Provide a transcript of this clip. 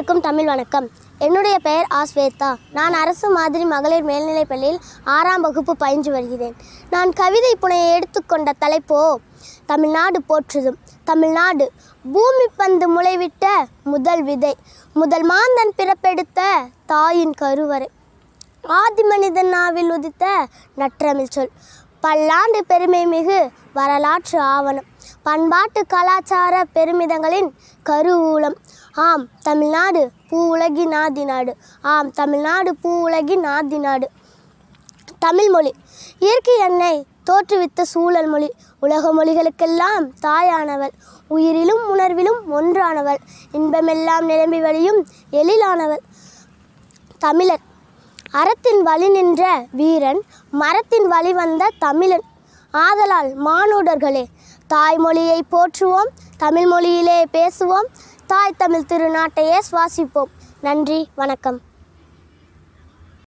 அனைவருக்கும் தமிழ் வணக்கம் என்னுடைய பெயர் ஆஸ்வேதா நான் அரசு மாதிரி மகளிர் மேல்நிலைப் பள்ளியில் ஆறாம் வகுப்பு பயின்று வருகிறேன் நான் கவிதை புனையை எடுத்துக்கொண்ட தலைப்போ தமிழ்நாடு போற்றுதும் தமிழ்நாடு பூமி பந்து முளைவிட்ட முதல் விதை முதல் மாந்தன் பிறப்பெடுத்த தாயின் கருவறை ஆதி மனிதன் நாவில் உதித்த நற்றமிழ் சொல் பல்லாண்டு பெருமை மிகு வரலாற்று ஆவணம் பண்பாட்டு கலாச்சார பெருமிதங்களின் கருவூலம் ஆம் தமிழ்நாடு பூ உலகின் ஆதி நாடு ஆம் தமிழ்நாடு பூ உலகின் ஆதி நாடு தமிழ்மொழி இயற்கை எண்ணெய் தோற்றுவித்த சூழல் மொழி உலக மொழிகளுக்கெல்லாம் தாயானவள் உயிரிலும் உணர்விலும் ஒன்றானவள் இன்பமெல்லாம் நிரம்பி வழியும் எழிலானவள் தமிழர் அறத்தின் வழி நின்ற வீரன் மரத்தின் வழி வந்த தமிழன் ஆதலால் மானுடர்களே தாய்மொழியை போற்றுவோம் தமிழ் மொழியிலே பேசுவோம் தாய் தமிழ் திருநாட்டையே சுவாசிப்போம் நன்றி வணக்கம்